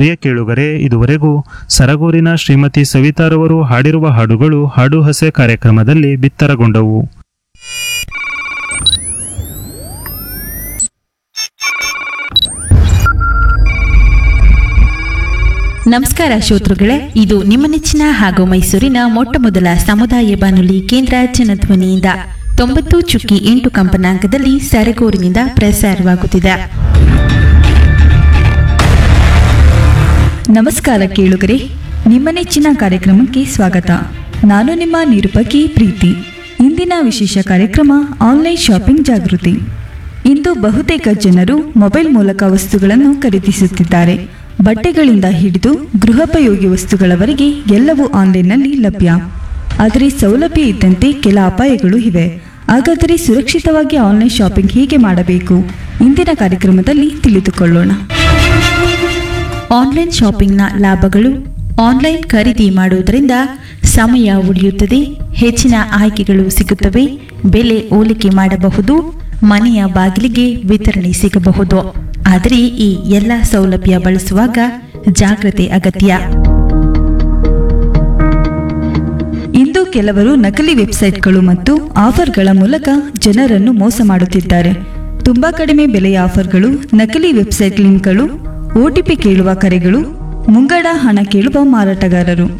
ಪ್ರಿಯ ಕೇಳುಗರೆ ಇದುವರೆಗೂ ಸರಗೂರಿನ ಶ್ರೀಮತಿ ಸವಿತಾರವರು ಹಾಡಿರುವ ಹಾಡುಗಳು ಹಾಡು ಹಸೆ ಕಾರ್ಯಕ್ರಮದಲ್ಲಿ ಬಿತ್ತರಗೊಂಡವು ನಮಸ್ಕಾರ ಶ್ರೋತೃಗಳೇ ಇದು ನಿಮ್ಮ ನೆಚ್ಚಿನ ಹಾಗೂ ಮೈಸೂರಿನ ಮೊಟ್ಟ ಮೊದಲ ಸಮುದಾಯ ಬಾನುಲಿ ಕೇಂದ್ರ ಜನಧ್ವನಿಯಿಂದ ತೊಂಬತ್ತು ಚುಕ್ಕಿ ಎಂಟು ಕಂಪನಾಂಕದಲ್ಲಿ ಸರಗೂರಿನಿಂದ ಪ್ರಸಾರವಾಗುತ್ತಿದೆ ನಮಸ್ಕಾರ ಕೇಳುಗರೆ ನಿಮ್ಮ ನೆಚ್ಚಿನ ಕಾರ್ಯಕ್ರಮಕ್ಕೆ ಸ್ವಾಗತ ನಾನು ನಿಮ್ಮ ನಿರೂಪಕಿ ಪ್ರೀತಿ ಇಂದಿನ ವಿಶೇಷ ಕಾರ್ಯಕ್ರಮ ಆನ್ಲೈನ್ ಶಾಪಿಂಗ್ ಜಾಗೃತಿ ಇಂದು ಬಹುತೇಕ ಜನರು ಮೊಬೈಲ್ ಮೂಲಕ ವಸ್ತುಗಳನ್ನು ಖರೀದಿಸುತ್ತಿದ್ದಾರೆ ಬಟ್ಟೆಗಳಿಂದ ಹಿಡಿದು ಗೃಹೋಪಯೋಗಿ ವಸ್ತುಗಳವರೆಗೆ ಎಲ್ಲವೂ ಆನ್ಲೈನ್ನಲ್ಲಿ ಲಭ್ಯ ಆದರೆ ಸೌಲಭ್ಯ ಇದ್ದಂತೆ ಕೆಲ ಅಪಾಯಗಳು ಇವೆ ಹಾಗಾದರೆ ಸುರಕ್ಷಿತವಾಗಿ ಆನ್ಲೈನ್ ಶಾಪಿಂಗ್ ಹೇಗೆ ಮಾಡಬೇಕು ಇಂದಿನ ಕಾರ್ಯಕ್ರಮದಲ್ಲಿ ತಿಳಿದುಕೊಳ್ಳೋಣ ಆನ್ಲೈನ್ ಶಾಪಿಂಗ್ನ ಲಾಭಗಳು ಆನ್ಲೈನ್ ಖರೀದಿ ಮಾಡುವುದರಿಂದ ಸಮಯ ಉಳಿಯುತ್ತದೆ ಹೆಚ್ಚಿನ ಆಯ್ಕೆಗಳು ಸಿಗುತ್ತವೆ ಬೆಲೆ ಹೋಲಿಕೆ ಮಾಡಬಹುದು ಮನೆಯ ಬಾಗಿಲಿಗೆ ವಿತರಣೆ ಸಿಗಬಹುದು ಆದರೆ ಈ ಎಲ್ಲ ಸೌಲಭ್ಯ ಬಳಸುವಾಗ ಜಾಗ್ರತೆ ಅಗತ್ಯ ಇಂದು ಕೆಲವರು ನಕಲಿ ವೆಬ್ಸೈಟ್ಗಳು ಮತ್ತು ಆಫರ್ಗಳ ಮೂಲಕ ಜನರನ್ನು ಮೋಸ ಮಾಡುತ್ತಿದ್ದಾರೆ ತುಂಬಾ ಕಡಿಮೆ ಬೆಲೆಯ ಆಫರ್ಗಳು ನಕಲಿ ವೆಬ್ಸೈಟ್ ಲಿಂಕ್ಗಳು ಒಟಿಪಿ ಕೇಳುವ ಕರೆಗಳು ಮುಂಗಡ ಹಣ ಕೇಳುವ ಮಾರಾಟಗಾರರು